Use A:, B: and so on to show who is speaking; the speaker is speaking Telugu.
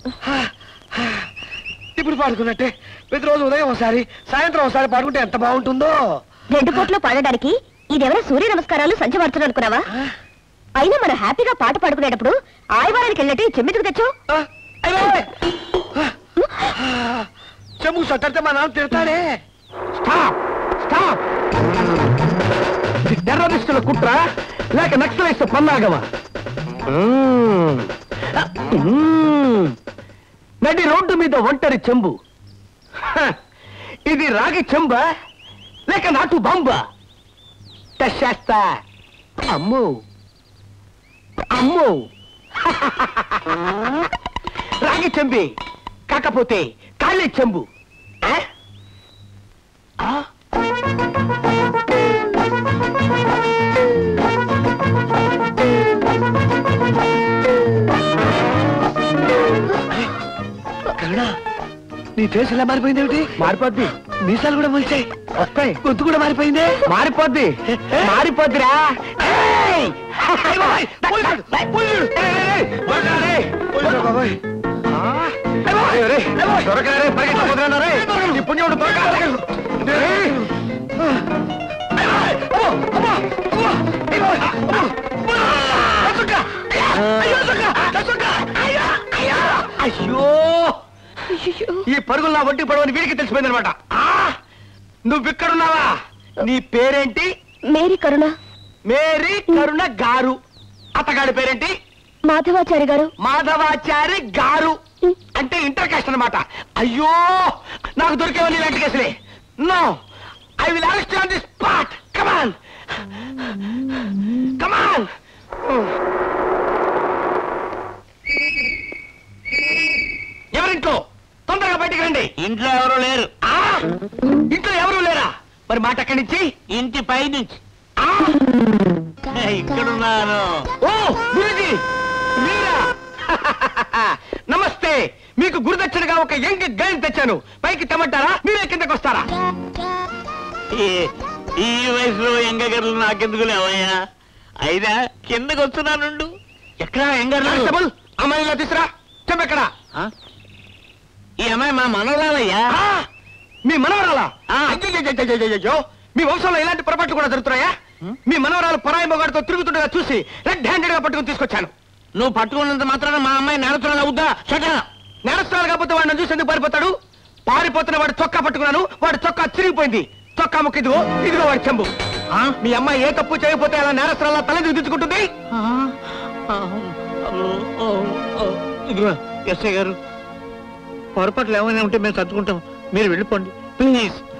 A: ఇప్పుడు పాడుకున్నట్టే ప్రతిరోజు ఉదయం ఒకసారి సాయంత్రం ఒకసారి పాడుకుంటే ఎంత బాగుంటుందో
B: రెండు పూట్లు పాడడానికి ఇదెవరో సూర్య నమస్కారాలు సంచమార్చడం అనుకున్నావా అయినా మనం హ్యాపీగా పాట పాడుకునేటప్పుడు ఆయవారానికి వెళ్ళినట్టు ఈ చెమ్మెతుకు తెచ్చు
A: ఆ, అయ్యో! ఆ, చెంబు సట్టడితే మా నాన్న తిడతాడే
C: స్టాప్ స్టాప్ టెర్రరిస్టుల కుట్ర లేక నక్సలైట్స్ పన్నాగమా మ్మ్. మ్మ్. నడి రోడ్డు మీద ఒంటరి చెంబు హ, ఇది రాగి చెంబ లేక నాటు బాంబ టెస్ట్ చేస్తా అమ్ము అమ్ము రాగి చెంబి కాకపోతే కాళ్ళే చెంబు ఆ? ఆ?
A: కరుణ నీ ఫేస్ ఎలా మారిపోయింది ఏమిటి
C: మారిపోద్ది
A: మీసాలు కూడా మొలిచాయి
C: వస్తాయి
A: గొంతు కూడా మారిపోయిందే
C: మారిపోద్ది మారిపోద్దిరా ఏయ్!
A: అయ్ బాబాయ్, పోలీసుడు, పోలీసుడు. పోలీసుడు బాబాయ్.
C: ఆ? ఏయ్, రేయ్, దొరకరా రే, పరిగెత్తిపోతున్నారా రే? నీ పుణ్యముడు దొరకాలి. ఏయ్!
A: అమ్మో, అమ్మో, అమ్మో, అయ్ బాబాయ్, అమ్మో, అమ్మో, అసుక, అయ్యో, అసుక, అసుక, అయ్యో, అయ్యో.
C: అయ్యో ఈ పరుగులు నా ఒంటి పడవని వీడికి తెలిసిపోయింది అనమాట నువ్వు ఇక్కడున్నావా నీ పేరేంటి
B: మేరీ కరుణ
C: మేరీ కరుణ గారు అతగాడి పేరేంటి
B: మాధవాచారి గారు
C: మాధవాచారి గారు అంటే ఇంటర్ కాస్ట్ అనమాట అయ్యో నాకు దొరికేవని ఇలాంటి కేసులే no I will arrest on the spot come on come on ఎవరింట్లో తొందరగా బయటికి రండి
D: ఇంట్లో ఎవరు లేరు
C: ఆ! ఇంట్లో ఎవరు లేరా మరి మాట ఎక్కడి నుంచి
D: ఇంటి పై నుంచి
C: ఆ!
D: ఇక్కడున్నాను
C: ఓ గురుజీ మీరా నమస్తే మీకు గురుదక్షిణగా ఒక యంగ్ గైడ్ తెచ్చాను పైకి తెమ్మంటారా మీరే కిందకు వస్తారా
D: ఈ- ఈ వయసులో ఎంగగర్లు నాకెందుకు లేవయ్యా అయినా కిందకు వస్తున్నానుండు ఎక్కడ ఎంగర్లు
C: కానిస్టేబుల్ అమ్మాయిలా తీసురా చెప్పెక్కడా
D: ఆ? ఈ అమ్మాయి మా మనవరాలయ్యా
C: ఆ! మీ మనవరాలా
D: ఆ.
C: అయ్యయ్యయ్యయ్యయ్యయ్యో! మీ వంశంలో ఇలాంటి పొరపాట్లు కూడా జరుగుతున్నాయా మీ మనవరాలు పరాయి మొగాడితో తిరుగుతుండగా చూసి రెడ్ హ్యాండెడ్ గా పట్టుకుని తీసుకొచ్చాను
D: నువ్వు పట్టుకున్నంత మాత్రాన మా అమ్మాయి నేరతురాలు అవుద్దా షటా
C: నేరస్తురాలు కాకపోతే వాడిని చూసి ఎందుకు పారిపోతాడు పారిపోతున్న వాడు చొక్కా పట్టుకున్నాను వాడు చొక్కా చిరిగిపోయింది చొక్కా ముక్క ఇదిగో ఇదిగో వాడి చెంబు మీ అమ్మాయి ఏ తప్పు చేయకపోతే అలా నేరస్తురాల తల దిద్దుకుంటుంది
D: ఇదిగో ఎస్ఐ గారు పొరపాట్లు ఏమైనా ఉంటే మేము సర్దుకుంటాం మీరు వెళ్ళిపోండి ప్లీజ్